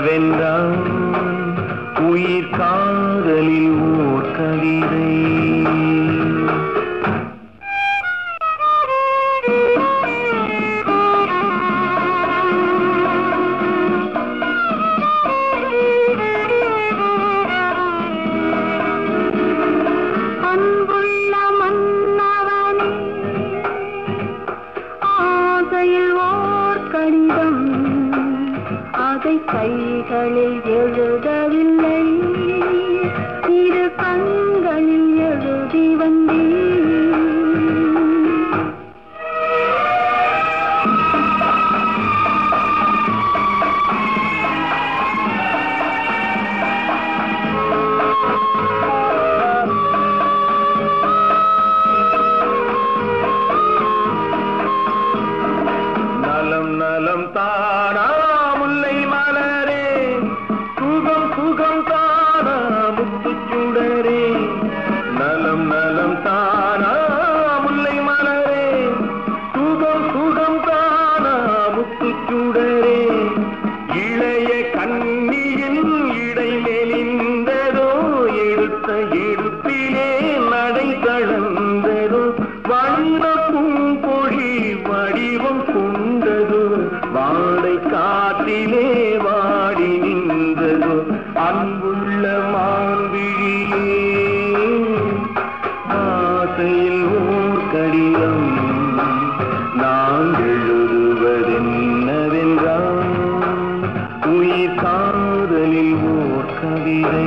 என்னவென்றால் உயிர் காதலில் ஓர் கவிதை அன்புள்ள மன்னவனே ஆசையில் ஓர் கடிதம் அதை கைகளில் எழுதவில்லை இரு கண்களில் எழுதி வந்தேன் நலம் நலம் தானா முல்லை மலரே சுகம் சுகம் தானா முத்துச்சுடரே நலம் நலம் தானா முல்லை மலரே சுகம் சுகம் தானா முத்துச்சுடரே இளைய கண்ணியின் இடை மெலிந்ததோ எடுத்த எடுப்பிலே நடை கலந்ததோ வண்ண பூங்கொழி வடிவம் கொண்டதோ வாடை காட்டிலே வாடி நின்றதோ அன்புள்ள மான்விழியே ஆசையில் ஓர் கடிதம் நான் எழுதுவதென்னவென்றால் உயிர் காதலில் ஓர் கவிதை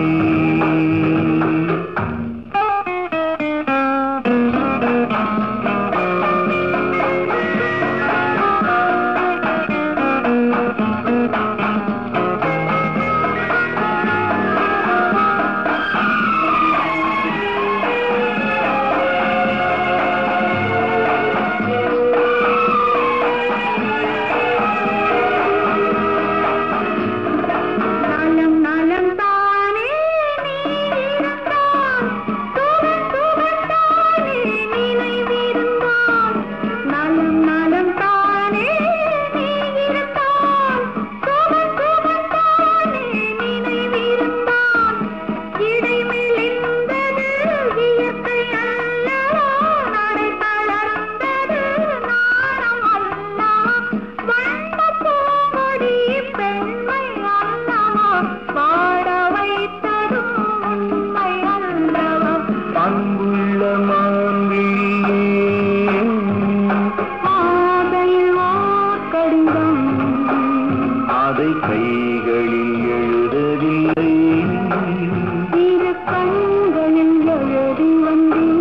நலம் நலம் தானே நீ இருந்தால் சுகம் சுகம் தானே நினைவிருந்தால் நலம் நலம் தானே நீ இருந்தால் சுகம் சுகம் தானே நினைவிருந்தால் இடை மெலிந்தது இயற்கை அல்லவா நடை தளர்ந்தது நாணம் அல்லவா வண்ண பூங்கொடி பெண்மை அல்லவா பாட வைத்ததும் உண்மை அல்லவா அன்புள்ள மான்விழியே ஆதையில் ஓர் கடிதம் அதை கைகளில் எழுதவில்லை இரு கண்களில் எழுதி வந்தேன்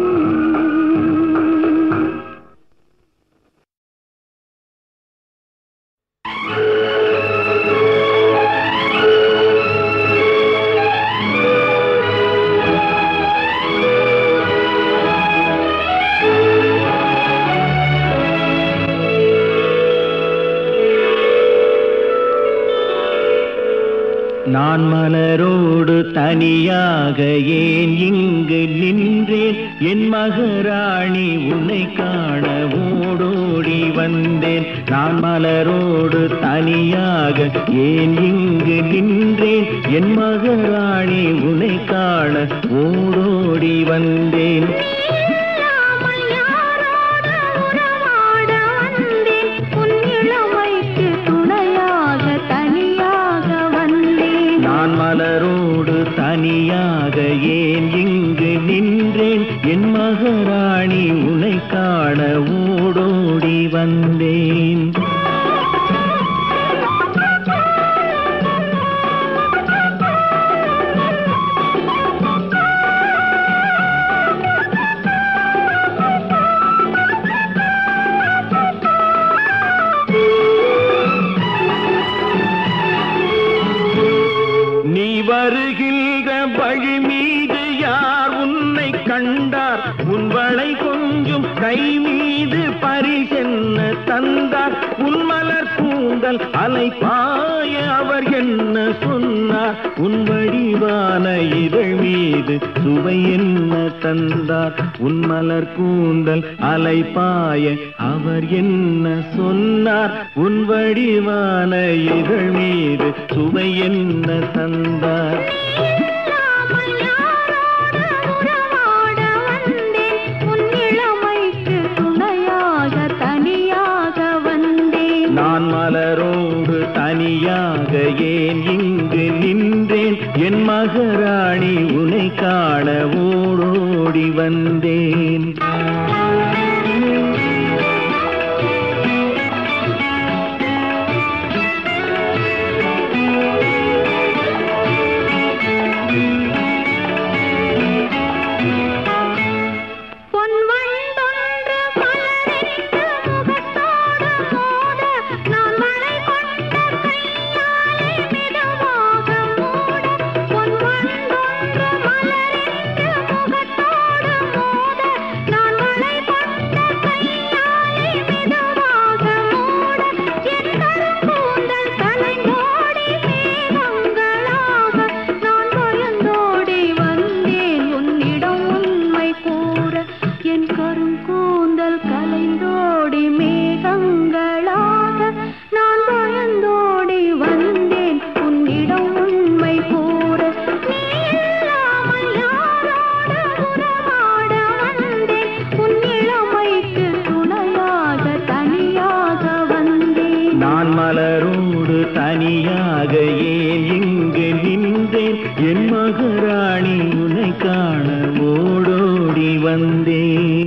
நான் மலரோடு தனியாக ஏன் இங்கு நின்றேன் என் மகராணி உன்னை காண ஓடோடி வந்தேன் நான் மலரோடு தனியாக ஏன் இங்கு நின்றேன் என் மகராணி உன்னை காண ஓடோடி வந்தேன் இல்லாமல் யாரோடு உறவாட வந்தேன் உன் இளமைக்கு துணையாக தனியாக வந்தேன் நான் மலரோடு தனியாக ஏன் இங்கு நின்றேன் என் மகராணி உன்னை காண ஓடோடி வந்தேன் நீ வருகின்ற வழி மீது யார் உன்னை கண்டார் உன் வளை கொஞ்சம் கை மீது பரிசென்ன தந்தார் உன் மலர் கூந்தல் அலைப்பாய அவர் என்ன சொன்னார் உன் வடிவான இதழ் மீது சுவை என்ன தந்தார் உன் மலர் கூந்தல் அலைப்பாய அவர் என்ன சொன்னார் உன் வடிவான இதழ் மீது சுவை என்ன தந்தார் இல்லாமல் யாரோடு உறவாட வந்தேன் உன் இளமைக்கு துணையாக தனியாக வந்தேன் நான் மலரோடு தனியாக ஏன் இங்கு நின்றேன் என் மகராணி உனை காண ஓடோடி வந்தேன் பொன் வண்டொன்று மலரென்று முகத்தோடு மோத நான் மழை கொண்ட கையாலே மெதுவாக மூட பொன் வண்டொன்று மலரென்று முகத்தோடு மோத நான் மழை கொண்ட கையாலே மெதுவாக மூட என் கரும்பூந்தல் கலைந்தோடி மேகங்களாக நான் பயந்தோடி வந்தேன் உன்னிடம் உண்மை கூற என் கருங்கூந்தல் கலைந்தோடி மேகங்களாக நான் பயந்தோடி வந்தேன் உன்னிடம் உண்மை கூற நீ இல்லாமல் யாரோடு உறவாட வந்தேன் உன் இளமைக்கு துணையாக தனியாக வந்தேன் நான் மலரோடு தனியாக ஏன் இங்கு நின்றேன் என் மகராணி உனை காண ஓடோடி வந்தேன்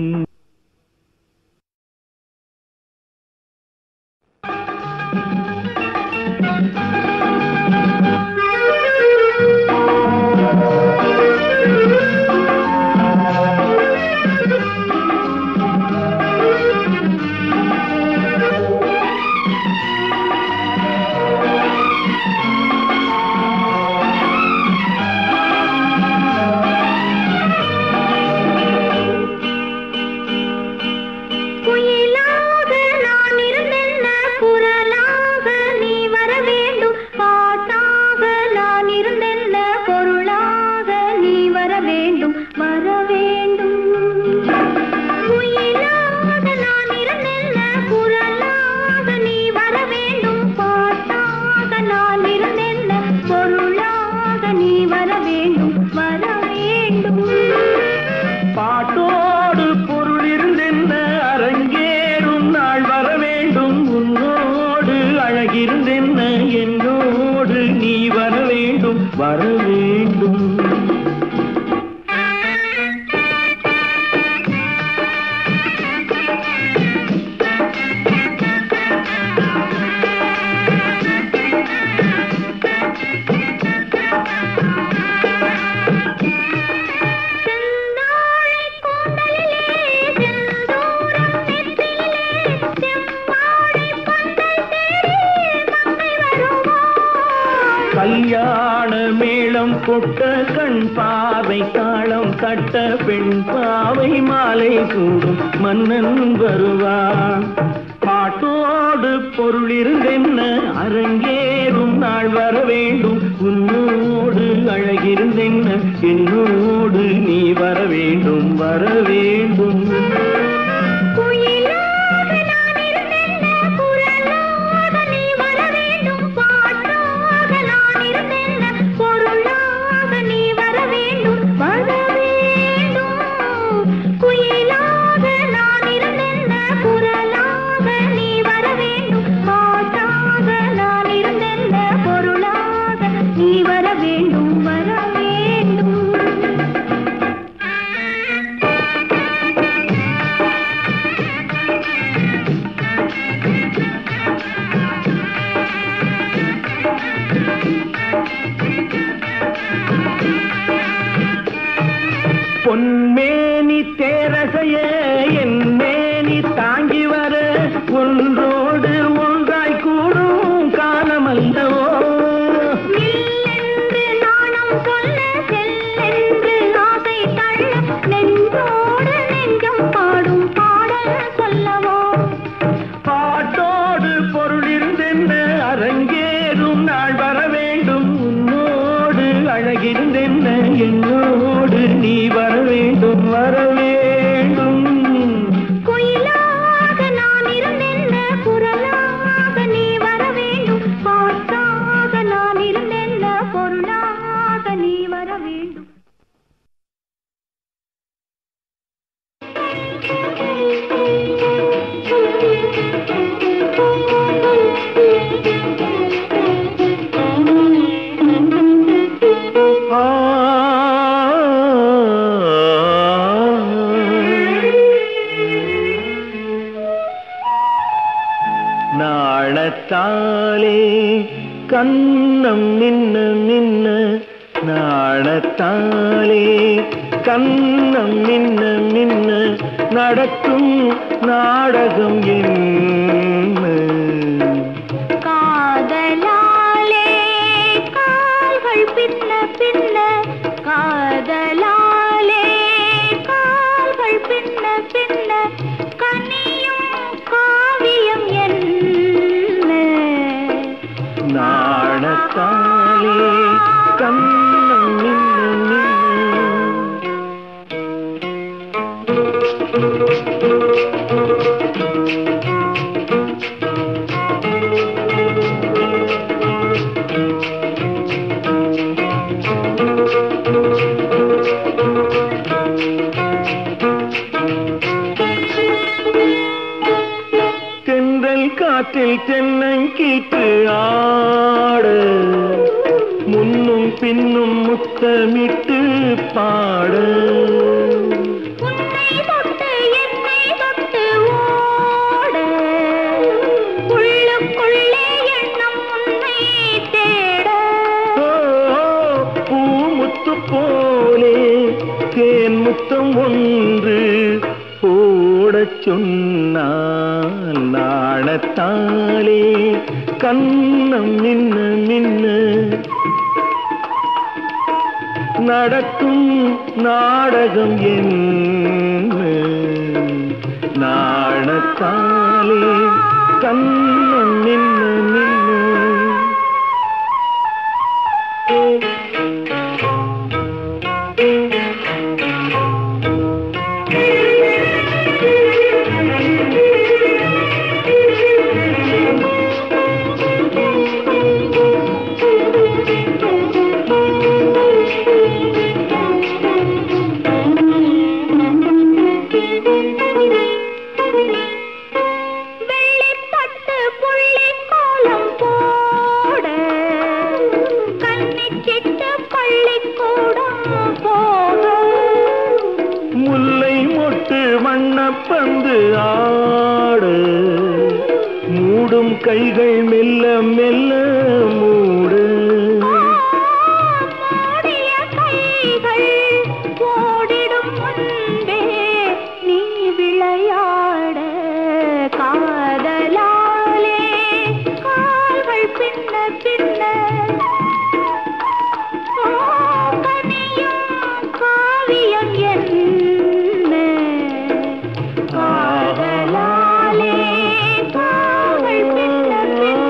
குயிலாக நான் இருந்தென்ன குரலாக நீ வர வேண்டும் பாட்டாக நான் இருந்தென்ன பொருளாக நீ வர வேண்டும் வர வேண்டும் குயிலாக நான் இருந்தென்ன குரலாக நீ வர வேண்டும் பாட்டாக நான் இருந்தென்ன பொருளாக நீ வர வேண்டும் வர வேண்டும் பாட்டோடு பொருள் இருந்தென்ன அரங்கேறும் நாள் வர வேண்டும் உன்னோடு அழகிருந்தென்ன என்னோடு நீ வர வேண்டும் வர வேண்டும் செந்தாழை கூந்தலிலே செந்தூரம் நெற்றியிலே செம்மாழை பந்தல் தேடி மங்கை வருவாள் கல்யாண மேளம் கொட்ட கண் பாவை தாளம் கட்ட பெண் பாவை மாலை சூடும் மன்னன் வருவான் பாட்டோடு பொருள் இருந்தென்ன அரங்கேறும் நாள் வர வேண்டும் உன்னோடு அழகிருந்தென்ன என்னோடு நீ வர வேண்டும் வர வேண்டும் குயிலாக நான் இருந்தென்ன குரலாக நீ வர வேண்டும் பாட்டாக நான் இருந்தென்ன பொருளாக நீ வர வேண்டும் வர வேண்டும் குயிலாக நான் இருந்தென்ன குரலாக நீ வர வேண்டும் பாட்டாக நான் இருந்தென்ன பொருளாக நீ வர வேண்டும் வர வேண்டும் பொன்மேனி தேரசைய என் மேனி தாங்கி வர ஒன்றோடு ஒன்றாய் கூடும் காலமல்லவோ நில்லென்று நாணம் சொல்ல செல்லென்று ஆசை தள்ள நெஞ்சோடு நெஞ்சம் பாடும் பாடல் சொல்லவோ பாட்டோடு பொருள் இருந்தென்ன அரங்க என்னோடு நீ வர வேண்டும் வர வேண்டும் குயிலாக நான் இருந்தென்ன குரலாக நீ வர வேண்டும் பாட்டாக நான் இருந்தென்ன பொருளாக நீ வர வேண்டும் ஆ நாணத்தாலே கண்ணம் மின்ன மின்ன நாணத்தாலே கண்ணம் மின்ன மின்ன நடக்கும் நாடகம் என்ன காதலாலே கால்கள் பின்ன பின்ன காதலாலே கால்கள் பின்ன பின்ன கனியும் காவியம் என்ன நாணத்தாலே கண்ணம் மின்ன மின்ன தென்றல் காற்றில் தென்னங்கீற்று ஆட முன்னும் பின்னும் முத்தமிட்டு பாட உன்னை தொட்டு என்னை தொட்டு ஓட உள்ளுக்குள்ளே எண்ணம் உன்னை தேட ஓ, பூமுத்து போலே தேன் முத்தம் ஒன்று போடச் சொன்னால் நாணத்தாலே கண்ணம் நின்ன நின்ன நடக்கும் நாடகம் என்ன நாணத்தாலே கண்ணம் நின்ன நின்ன வெள்ளிப்பட்டு புள்ளி கோலம் போட கன்னிச்சிட்டு பள்ளிக்கூடம் போக முல்லை மொட்டு வண்ணப்பந்து ஆடு மூடும் கைகள் மெல்ல மெல்ல மூடு மூடிய கைகள் ஓடிடும் முன்பே நீ விளையாட காதலாலே கால்கள் பின்ன பின்ன ஓ, கனியும் காவியம் என்ன காதலாலே கால்கள் பின்ன பின்ன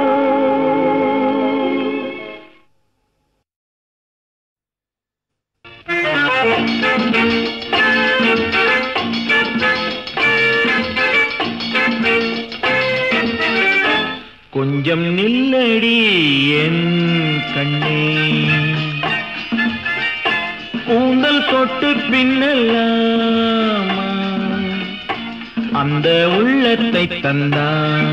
கொஞ்சம் நில்லடி என் கண்ணே கூந்தல் தொட்டு பின்னலாமா அந்த உள்ளத்தை தந்தான்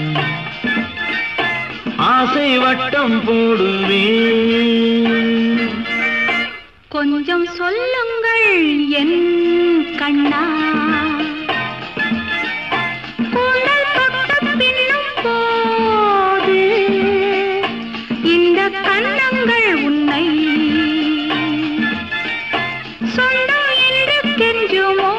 ஆசை வட்டம் போடுவேன் கொஞ்சம் சொல்லுங்கள் என் கண்ணா கூந்தல் தொட்ட பின்னும் போது இந்த கண்ணங்கள் உன்னை சொந்தம் என்று கெஞ்சுமோ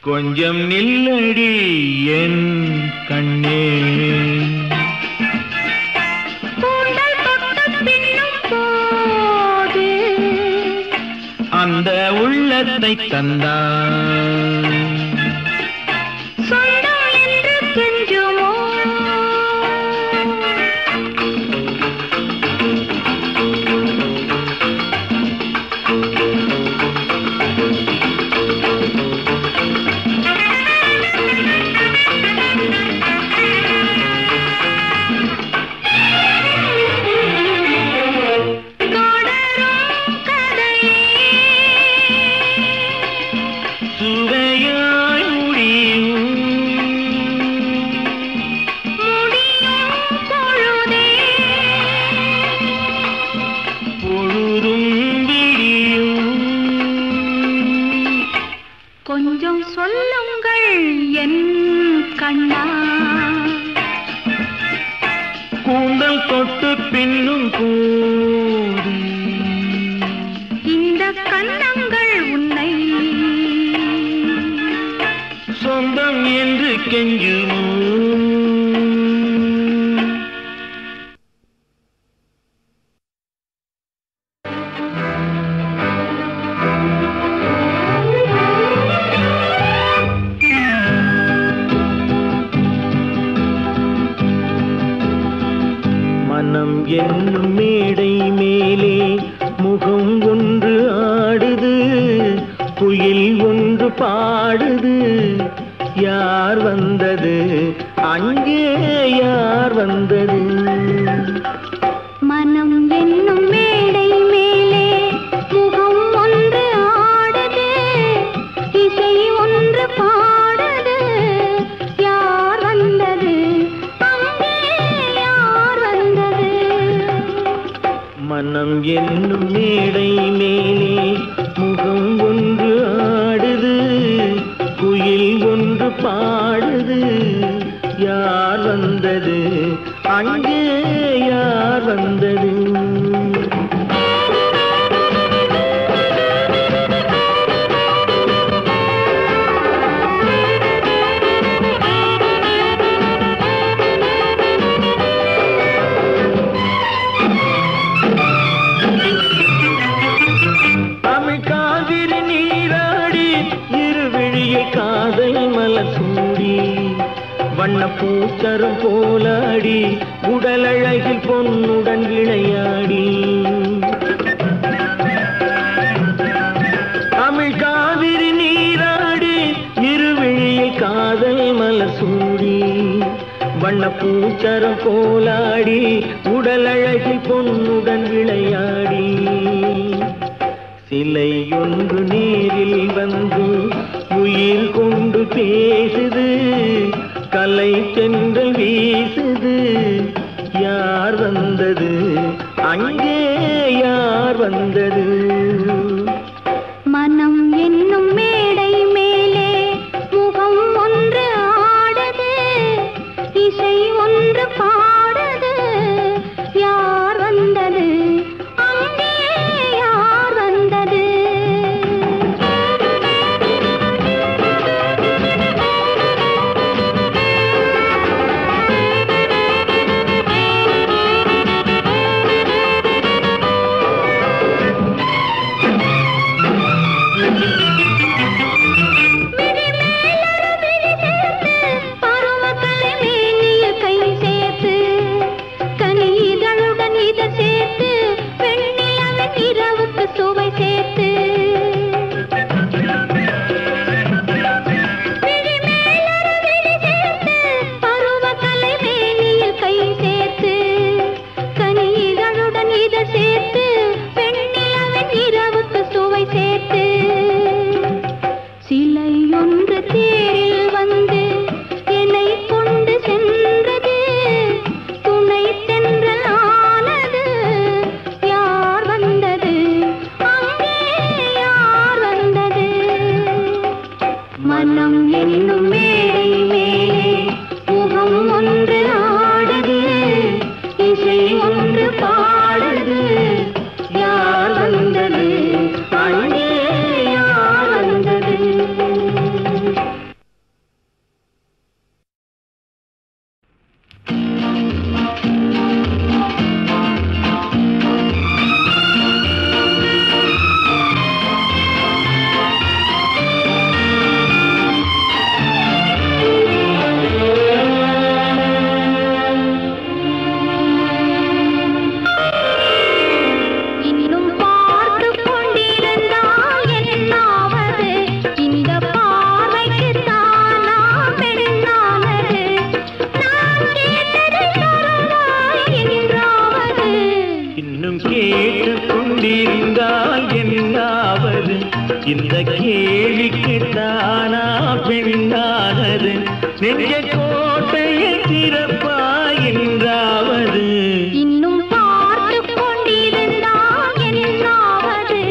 கொஞ்சம் நில்லடி என் கண்ணே கூந்தல் தொட்டு பின்னும் போது அந்த உள்ளத்தை தந்தான் சொந்தம் என்று கெஞ்சுமோ தொடரும் கதையே சுவையாய் முடியும் முடியும் பொழுதே பொழுதும் விடியும் கொஞ்சம் சொல்லுங்கள் என் கண்ணா கூந்தல் தொட்டு பின்னும் போது இந்த கண்ணங்கள் உன்னை சொந்தம் என்று கெஞ்சுமோ மனம் என்னும் மேடை மேலே முகம் ஒன்று ஆடுது குயில் ஒன்று பாடுது யார் வந்தது அங்கே யார் வந்தது மனம் என்னும் மேடை மேலே முகம் ஒன்று ஆடுது இசை ஒன்று பாடுது யார் வந்தது அங்கே யார் வந்தது மனம் என்னும் மேடை மேலே முகம் ஒன்று ஆடுது குயில் ஒன்று பாடுது யார் வந்தது அங்கே யார் வந்தது தமிழ் காவிரி நீராடி இருவிழியை காதல் மலர் சூடி வண்ண பூச்சரம் போலாடி உடலழகில் பொன்னுடன் விளையாடி தமிழ் காவிரி நீராடி இருவிழியில் காதல் மலர் சூடி வண்ண பூச்சரம் போலாடி உடலழகில் பொன்னுடன் விளையாடி சிலை ஒன்று நேரில் வந்து உயிர் கொண்டு பேசுது கலை தென்றல் வீசுது யார் வந்தது அங்கே யார் வந்தது மனம் என்னும் மேடை மேலே முகம் ஒன்று ஆடுது இசை ஒன்று பாடுது யார் வந்தது அங்கே யார் வந்தது பருவக்கலை மேனியில் கை சேர்த்து கனி இதழுடன் இத சேர்த்து பெண்ணிலவன் இரவுக்கு சுவை சேர்த்து விழி மேலொரு விழி சேர்த்து பருவக்கலை மேனியில் கை சேர்த்து கனி இதழுடன் இத சேர்த்து பெண்ணிலவன் இரவுக்கு சுவை சேர்த்து சிலை ஒன்று தேரில் வந்து என்னை கொண்டு சென்றது துணை தென்றல் ஆனது யார் வந்தது அங்கே யார் வந்தது மனம் என்னும் மேடை மேலே முகம் ஒன்று ஆடுது இசை ஒன்று பாடுது யார் வந்தது அங்கே யார் வந்தது இந்த கேள்விக்கு தானா பெண்ணானது நெஞ்ச கோட்டையை திறப்பா என்றாவது இன்னும் பார்த்துக் கொண்டிருந்தால் என்னாவது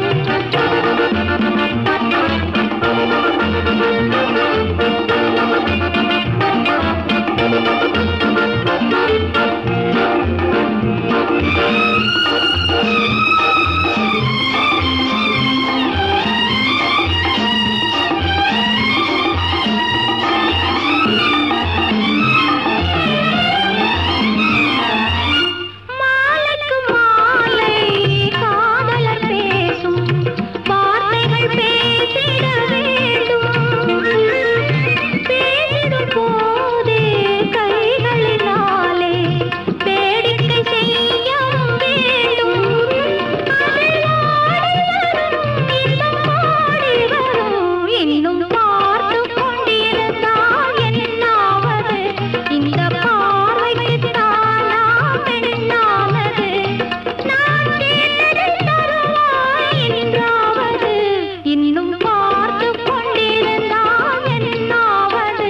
மாலைக்கு மாலை காதலர் பேசும் வார்த்தைகள் பேசிட வேண்டும் பேசிடும் போதே கைகளினாலே வேடிக்கை செய்ய வேண்டும் அதில் ஆடி வரும் இன்பம் ஆடி வரும் இன்னும் பார்த்துக் கொண்டிருந்தால் என்னாவது இந்த பார்வைக்கு தானா பெண்ணானது நான் கேட்டதை தருவாய் என்றாவது இன்னும் பார்த்துக் கொண்டிருந்தால் என்னாவது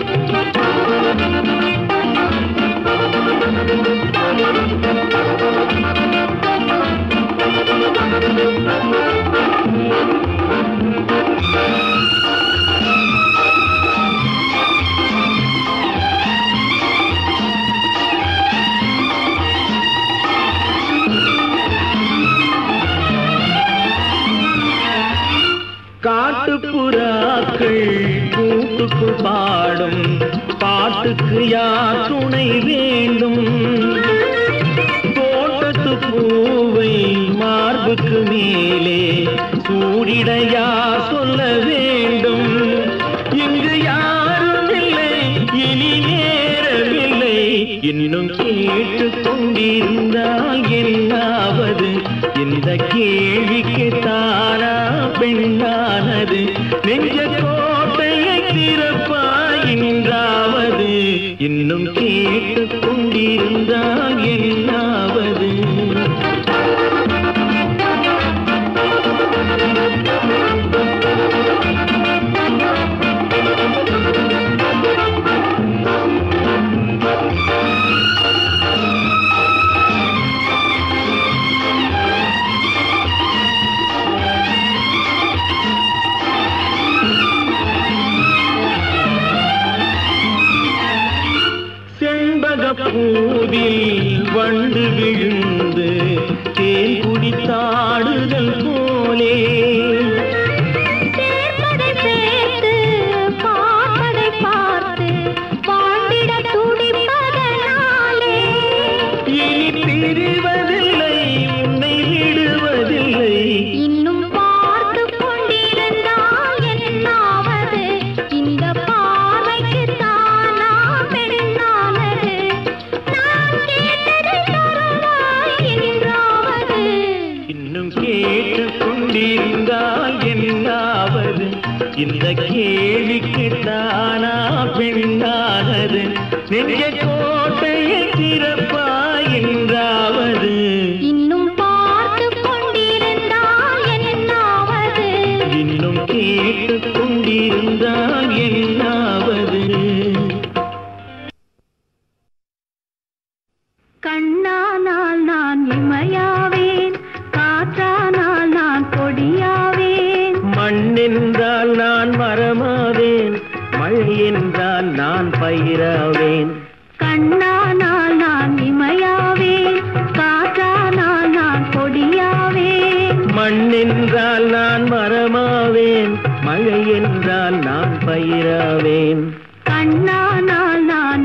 காட்டுப்புறாக்கள் கூட்டுக்குள் பாடும் பாட்டுக்கு யார் துணை வேண்டும் தோட்டத்து பூவை மார்புக்கு மேலே சூடிட யார் சொல்ல வேண்டும் இங்கு யாரும் இல்லை இனி நேரமில்லை இன்னும் கேட்டுக் கொண்டிருந்தால் என்னாவது இந்த கேள்விக்கு தானா பெண்ணானது நெஞ்ச கோட்டையை திறப்பாய் என்றாவது இன்னும் கேட்டுக் கொண்டிருந்தால் என்னாவது செண்பக பூவில் வண்டு விழுந்து தேன் குடித்தாடுதல் போலே சேர்ப்பதை சேர்த்து பார்ப்பதை பார்த்து வாழ்ந்திட துடிப்பதனாலே இனி பிரிவதில்லை உன்னை விடுவதில்லை இன்னும் பார்த்துக் கொண்டிருந்தால் என்னாவது இந்த பார்வைக்கு தானா பெண்ணானது நான் கேட்டதை தருவாய் என்றாவது இன்னும் கேட்டுக் கொண்டிருந்தால் என்னாவது இந்த கேள்விக்கு தானா பெண்ணானது நெஞ்ச கோட்டையை திறப்பாய் என்றாவது இன்னும் பார்த்துக் கொண்டிருந்தால் என்னாவது இன்னும் கேட்டுக் கொண்டிருந்தால் என்னாவது கண்ணானால் நான் இமையாவேன் காற்றானால் நான் கொடியாவேன் மண்ணென்றால் நான் மரமாவேன் மழை என்றால் நான் பயிராவேன் கண்ணானால் நான் இமையாவேன் காற்றானால் நான் கொடியாவேன் மண்ணென்றால் நான் மரமாவேன் மழை என்றால் நான் பயிராவேன் கண்ணானால் நான்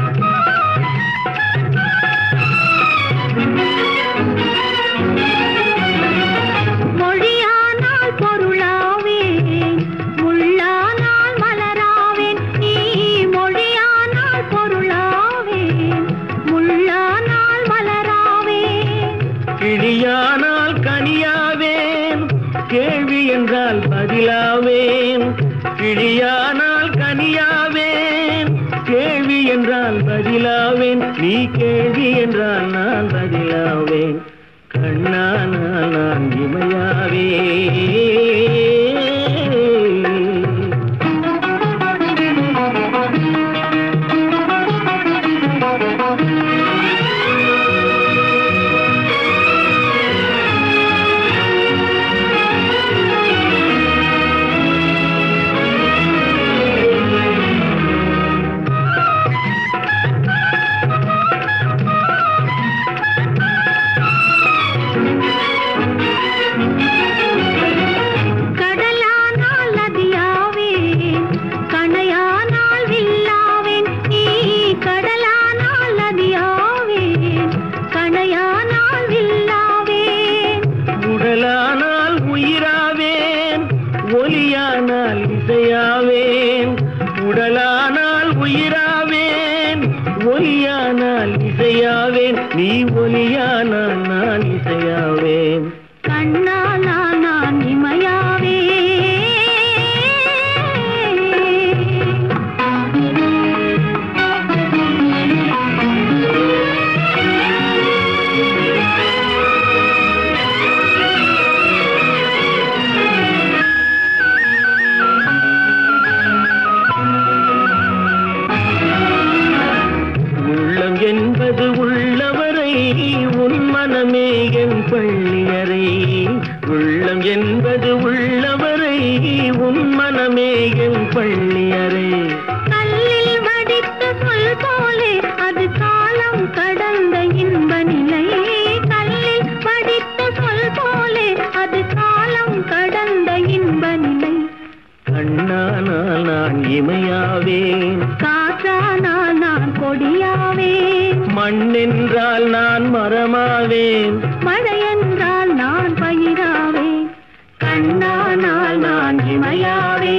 இமையாவேன் குயிலாவேன் கிளியானால் கனியாவேன் கேள்வி என்றால் பதிலாவேன் நீ கேள்வி என்றால் நான் பதிலாவேன் கண்ணானால் நான் இமையாவேன் கடலானால் நதியாவேன் கணையானால் வில்லாவேன் நீ கடலானால் நதியாவேன் கணையானால் வில்லாவேன் உடலானால் உயிராவேன் ஒலியானால் இசையாவேன் உடலானால் உயிராவேன் ஒலியானால் இசையாவேன் நீ ஒலியானால் நான் இசையாவேன் கண்ணானா நான் இமையாவே உள்ளம் என்பது உள்ளவரை உன் மனமே என் பள்ளியறை உள்ளம் என்பது உள்ளவரை உன் மனமே என் பள்ளியறை கல்லில் வடித்த சொல் போலே அது காலம் கடந்த இன்ப நிலை கல்லில் வடித்த சொல் போலே அது காலம் கடந்த இன்ப நிலை கண்ணானால் நான் இமையாவேன் காற்றானால் நான் கொடியாவேன் மண்ணென்றால் நான் மரமாவேன் மழை என்றால் நான் பயிராவேன் கண்ணானால் நான் இமையாவே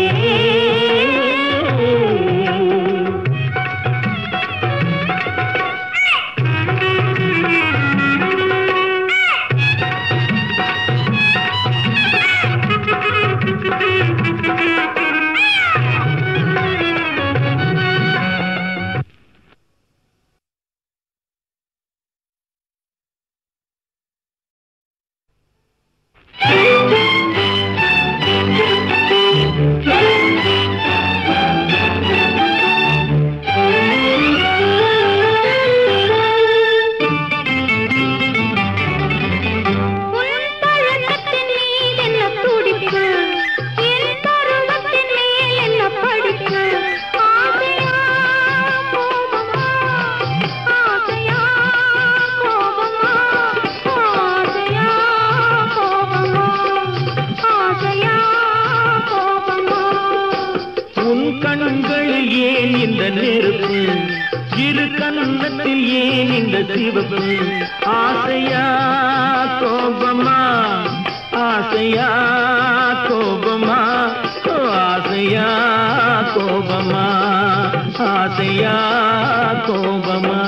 உன் பழக்கத்தின் மேல் என்ன துடிப்பு என் பருவத்தின் மேல் என்ன படிப்பு ஆசையா கோபமா ஆசையா கோபமா ஆசையா கோபமா ஆசையா கோபமா உன் கண்களில் ஏன் இந்த நெருப்பு இரு கண்ணத்தில் ஏன் இந்த சிவப்பு ஆசையா கோபமா ஆசையா கோபமா ஓ, ஆசையா கோபமா ஆசையா கோபமா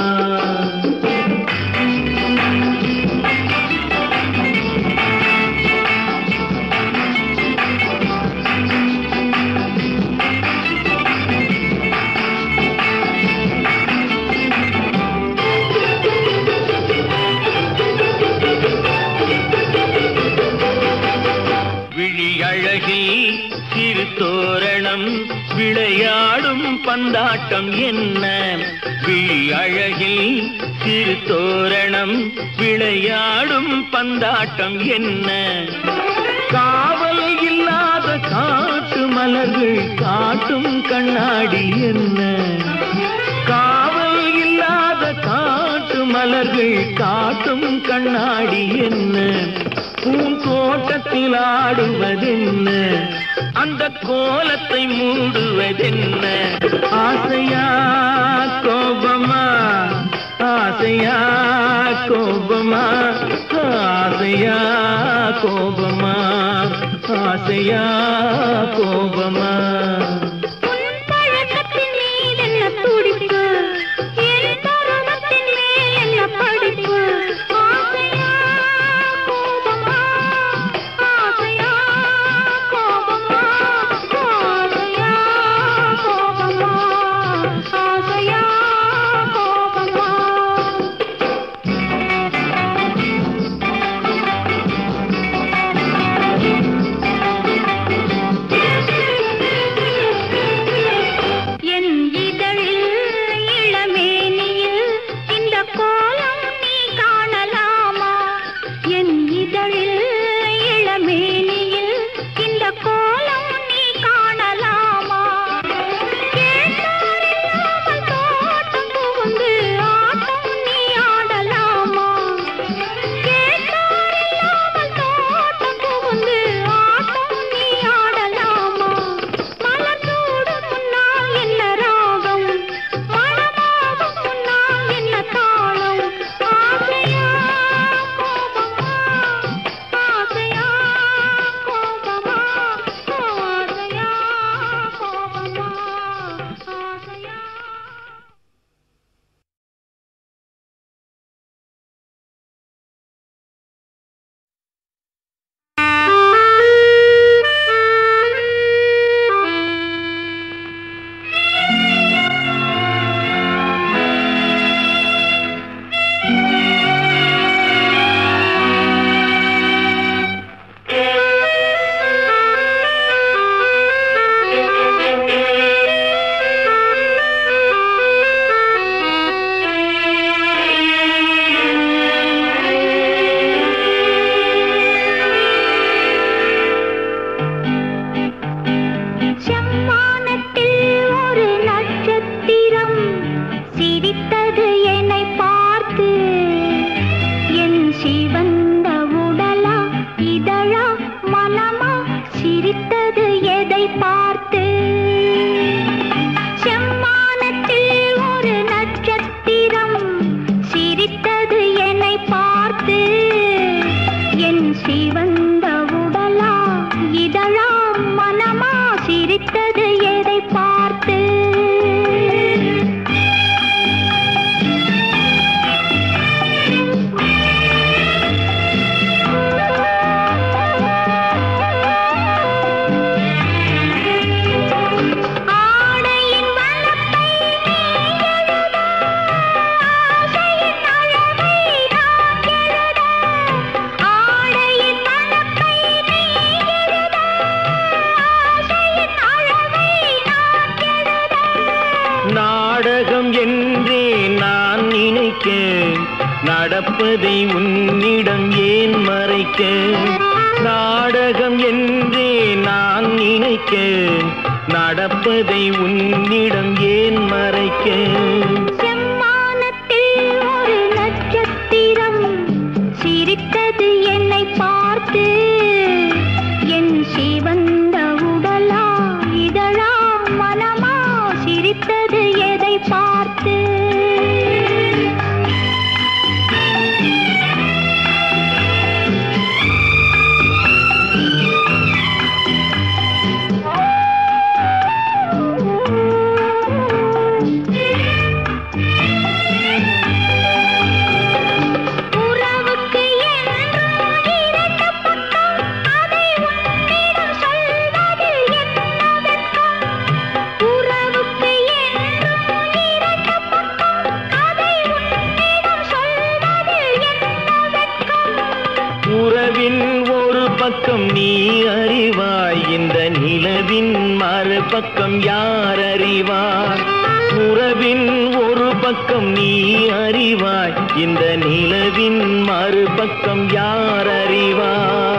விழி அழகில் சிறு தோரணம் விளையாடும் பந்தாட்டம் என்ன விழி அழகில் சிறு தோரணம் விளையாடும் பந்தாட்டம் என்ன காவல் இல்லாத காட்டு மலர்கள் காட்டும் கண்ணாடி என்ன காவல் இல்லாத காட்டு மலர்கள் காட்டும் கண்ணாடி என்ன பூந்தோட்டத்தில் ஆடுவதென்ன அந்த கோலத்தை மூடுவதென்ன ஆசையா கோபமா ஆசையா கோபமா ஆசையா கோபமா ஆசையா கோபமா உன் பழக்கத்தின் மீது என்ன துடிப்பு என் பருவத்தின் மேல் என்ன படிப்பு ஆசையா கோபமா ஆசையா கோபமா என்றே நான் நினைக்க நடப்பதை உன்னிடம் ஏன் மறைக்க நாடகம் என்றே நான் நினைக்க நடப்பதை உன்னிடம் ஏன் மறைக்க செம்மானத்தில் ஒரு நட்சத்திரம் சிரித்தது என்னை பார்த்து என் சிவந்த உடலா இதழா மனமா சிரித்தது எதை பார்த்து உறவுக்கு என்றும் இரண்டு பக்கம் அதை உன்னிடம் சொல்வதில் என்ன வெட்கம் உறவுக்கு என்றும் இரண்டு பக்கம் அதை உன்னிடம் சொல்வதில் என்ன வெட்கம் உறவின் ஒரு பக்கம் நீ அறிவாய் இந்த நிலவின் மறுபக்கம் யார் அறிவார் உறவின் ஒரு பக்கம் நீ அறிவாய் இந்த நிலவின் மறுபக்கம் யார் அறிவார்